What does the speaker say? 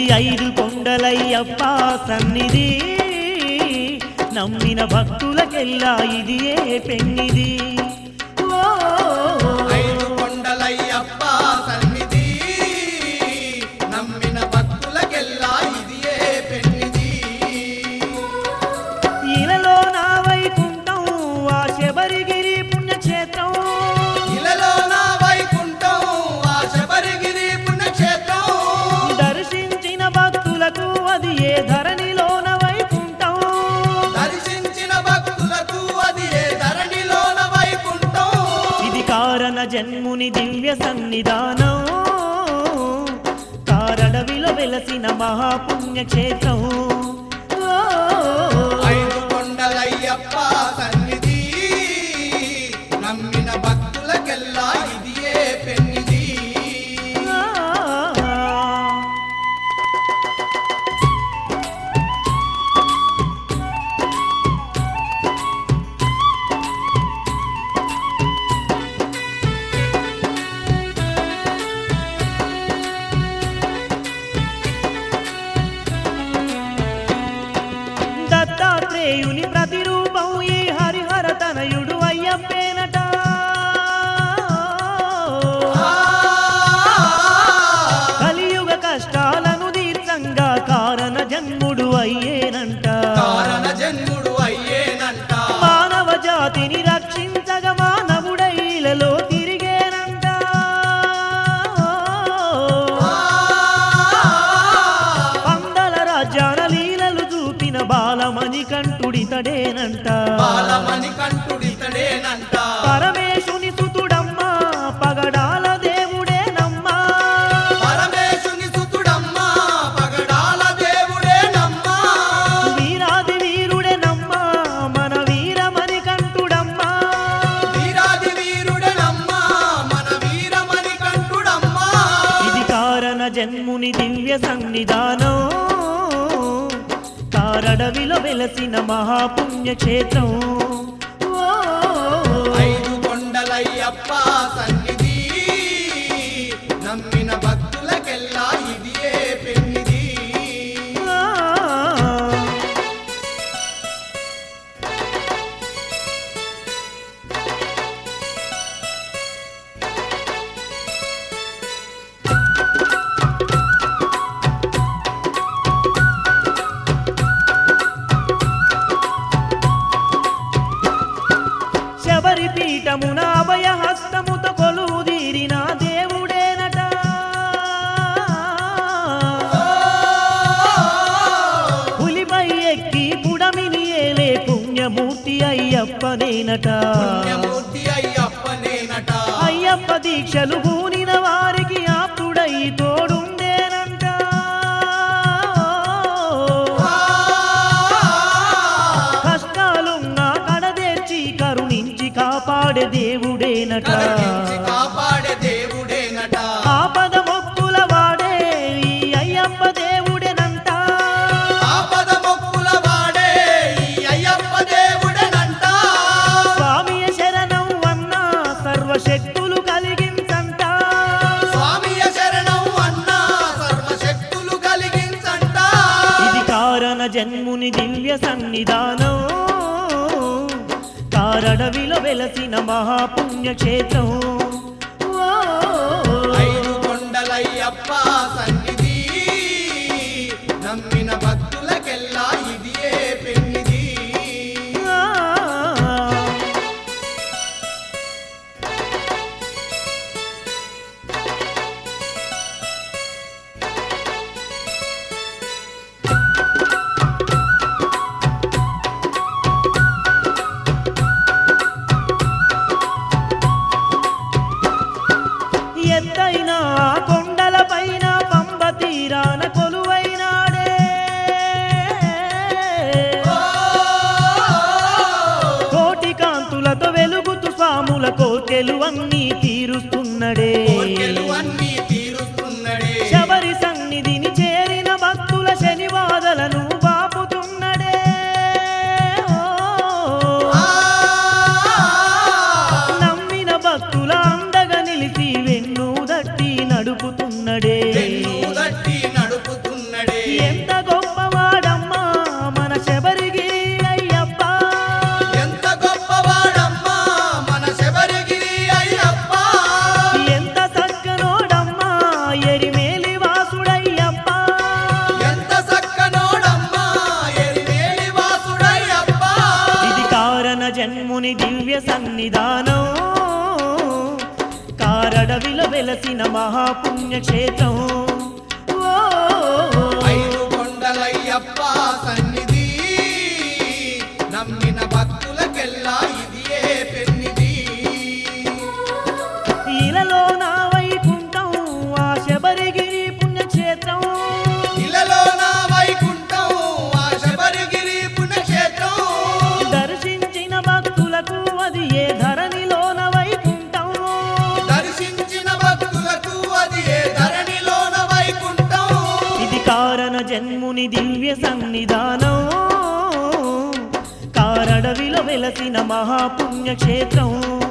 ఐదు కొండలయ్యప్ప సన్నిధి నమ్మిన భక్తులకెల్లా ఇది ఏ పెన్నిది ఓ ఐదు కొండలయ్యప్ప సన్నిధి నమ్మిన భక్తులకెల్లా ఇది ఏ పెన్నిది ఇలలో నా వైకుంఠం ఆ శబరిగిరి పుణ్యక్షేత్రం ఇలలో నా వైకుంఠం ఆ శబరిగిరి పుణ్యక్షేత్రం దర్శించిన భక్తులకు అది ఏ ధరణిలోన వైకుంఠం దర్శించిన భక్తులకు అది ఏ ధరణిలోన వైకుంఠం ఇది కారణ జన్ముని దివ్య సన్నిధానం కారడవిలో వెలసిన మహాపుణ్యక్షేత్రం ఓ, ఐదు కొండలయ్యప్ప సన్నిధి నమ్మిన భక్తులకెల్లా ఇది ఏ పెన్నిది ఆ. దత్తాత్రేయుని ప్రతిరూపం ఈ హరిహర తనయుడు అయ్యప్పేనట కలియుగ కష్టాలను దీర్ఘంగా కారణ జన్ముడు అయ్యేనంట కారణ జన్ముడు అయ్యేనంట మానవ జాతిని రక్షించగ మానవుడైలలో తిరిగేనంట పందల రాజ్యాల లీలలు చూపిన బాలమణి కంటుడితడేనంట బాలమణి కంటుడితడేనంట పరమేశుని సుతుడమ్మా పగడాల దేవుడేనమ్మా పరమేశుని సుతుడమ్మా పగడాల దేవుడేనమ్మా వీరాది వీరుడేనమ్మా మన వీరమణి కంటుడమ్మా వీరాది వీరుడనమ్మా మన వీరమణి కంటుడమ్మా ఇది కారణ జన్ముని దివ్య సన్నిధానం కారడవిలో వెలసిన మహాపుణ్యక్షేత్రం ఓ, ఐదు కొండలయ్యప్ప సన్నిధి నమ్మిన భక్తులకెల్లా ఇది ఏ పెన్నిది ఆ. శబరి పీఠమున అభయ హస్తముతో కొలువుదీరిన దేవుడేనట పులిపై ఎక్కి పుడమిని ఏలే పుణ్యమూర్తి అయ్యప్పనేనట పుణ్యమూర్తి అయ్యప్పనేనట అయ్యప్ప దీక్షలు పూనిన వారికి ఆప్తుడై తోడుండేనంట కష్టాలున్నా కడదేర్చి కరుణించి కాపాడే దేవుడేనట కరుణించి కాపాడే దేవుడేనట ఆపద మొక్కుల వాడే ఈ అయ్యప్ప దేవుడేనంట ఆపద మొక్కుల వాడే ఈ అయ్యప్ప దేవుడేనంట స్వామియ శరణం అన్న సర్వశక్తులు కలిగించంట స్వామియ శరణం అన్నా సర్వశక్తులు కలిగించంట ఇది కారణ జన్ముని దివ్య సన్నిధానం కారడవిలో వెలసిన మహాపుణ్యక్షేత్రం ఓ, ఐదు కొండలయ్యప్ప సన్నిధి నమ్మిన భక్తులకెల్లా ఇది ఏ పెన్నిది ఆ. ఎత్తైన కొండల పైన పంబ తీరాన కొలువైనాడే కోటి కాంతులతో వెలుగుతూ స్వాముల కోర్కెలు అన్నీ తీరుస్తున్నడే కోర్కెలు అన్నీ తీరుస్తున్నడే శబరి సన్నిధిని చేరిన భక్తుల శనివాదలను బాపుతున్నడే ఓ. ఆ నమ్మిన భక్తుల అండగా నిలిచి వెన్ను దట్టి నడుపుతున్నడే వెన్ను దట్టి నడుపుతున్నడే సన్నిధానం కారడవిలో వెలసిన మహాపుణ్యక్షేత్రం ఓ ఐదు కొండలయ్యప్ప సన్నిధి నమ్మిన భక్తులకెల్లా ఇదియే పెన్నిది ఇలలో నా వైకుంఠం ఆ శబరిగిరి పుణ్యక్షేత్రం ఇలలో నా వైకుంఠం ఆ శబరిగిరి పుణ్యక్షేత్రం దర్శించిన భక్తులకు అది ఏ ధరణిలోన వైకుంఠం దర్శించిన భక్తులకు అది ఏ ధరణిలోన వైకుంఠం ఇది కారణ జన్ముని దివ్య సన్నిధానం కారడవిలో వెలసిన మహాపుణ్యక్షేత్రం